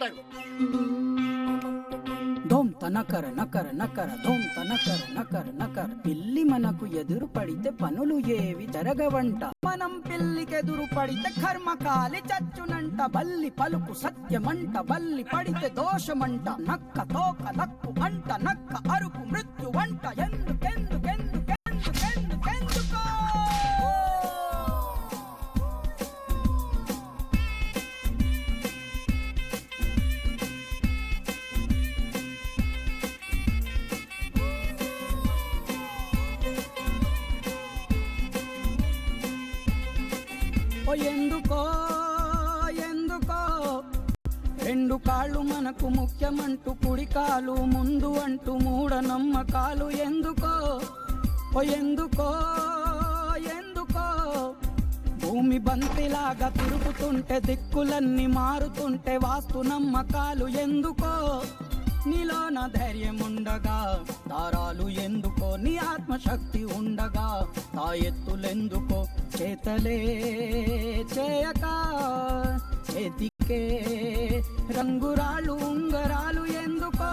చెప్తారు ధోమ్ తనకర నకర నకర ధోమ్ తనకర నకర నకర పిల్లి మనకు ఎదురు పడితే పనులు ఏవి జరగవంట మనం పిల్లికెదురు పడితే కర్మ కాలి చచ్చునంట బల్లి పలుకు సత్యమంట బల్లి పడితే దోషమంట నక్క తోక నక్కు అంట నక్క అరుపు మృత్యు వంట ఎందుకెందుకెందుకెందుకెందుకెందుకో ఓ ఎందుకో ఎందుకో రెండు కాళ్ళు మనకు ముఖ్యమంటూ కుడి కాలు ముందు అంటూ మూఢ నమ్మకాలు ఎందుకో ఓ ఎందుకో ఎందుకో భూమి బంతిలాగా తిరుగుతుంటే దిక్కులన్నీ మారుతుంటే వాస్తు నమ్మకాలు ఎందుకో నీలోన ధైర్యం ఉండగా దారాలు ఎందుకో నీ ఆత్మశక్తి ఉండగా తా ఎత్తులెందుకో చేతలే చేయక చేతికే రంగురాళ్ళు ఉంగరాలు ఎందుకో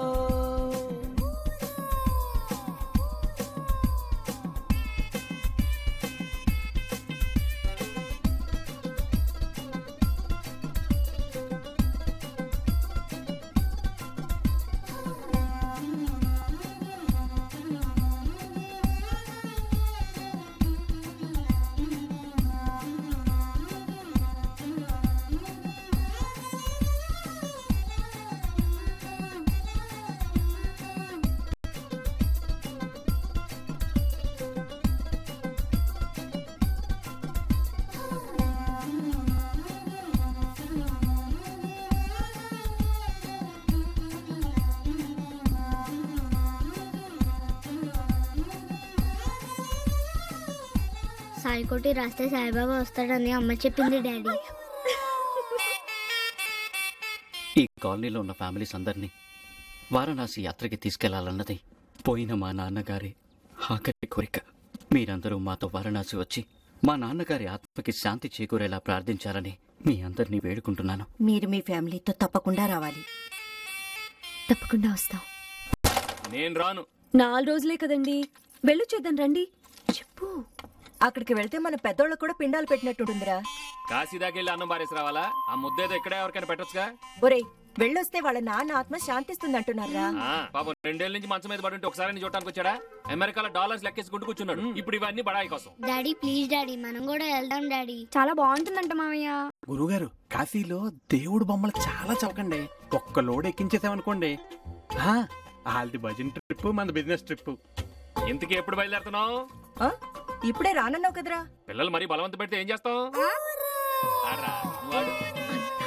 సాయికోటి రాస్తే సాయిబాబా వస్తాడని అమ్మ చెప్పింది డాడీ ఈ కాలనీలో ఉన్న ఫ్యామిలీస్ అందరినీ వారణాసి యాత్రకి తీసుకెళ్లాలన్నది పోయిన మా నాన్నగారి ఆఖరి కోరిక మీరందరూ మాతో వారణాసి వచ్చి మా నాన్నగారి ఆత్మకి శాంతి చేకూరేలా ప్రార్థించాలని మీ అందరినీ వేడుకుంటున్నాను మీరు మీ ఫ్యామిలీతో తప్పకుండా రావాలి తప్పకుండా వస్తాం నేను రాను నాలుగు రోజులే కదండి వెళ్ళొచ్చేద్దాం రండి చెప్పు అక్కడికి వెళ్తే మన పెద్దోళ్ళకు కూడా పిండాలు పెట్టినట్టుంటుందిరా కాశీ దాకా వెళ్ళి అన్నం బారేసి రావాలా ఆ ముద్దేదో ఇక్కడే ఎవరికైనా పెట్టొచ్చుగా ఒరేయ్ వెళ్ళొస్తే వాళ్ళ నాన్న ఆత్మ శాంతిస్తుంది అంటున్నారా ఆ, పాపం రెండేళ్ల నుంచి మంచం మీద పడి ఉంటే ఒకసారి చూడటానికి వచ్చాడా అమెరికాలో డాలర్స్ లెక్కేసుకుంటూ కూర్చున్నాడు ఇప్పుడు ఇవన్నీ బడాయి కోసం డాడీ ప్లీజ్ డాడీ మనం కూడా వెళ్దాం డాడీ చాలా బాగుంటుందంట మామయ్య గురుగారు కాశీలో దేవుడు బొమ్మలు చాలా చవకండి ఒక్క లోడ్ ఎక్కించేసామనుకోండి వాళ్ళది భజన్ ట్రిప్ మన బిజినెస్ ట్రిప్ ఇంతకీ ఎప్పుడు బయలుదేరుతున్నావు ఆ? ఇప్పుడే రానన్నావు కదరా పిల్లలు మరీ బలవంత పెడితే ఏం చేస్తాం ఆడ్రా, నువ్వు ఆడు.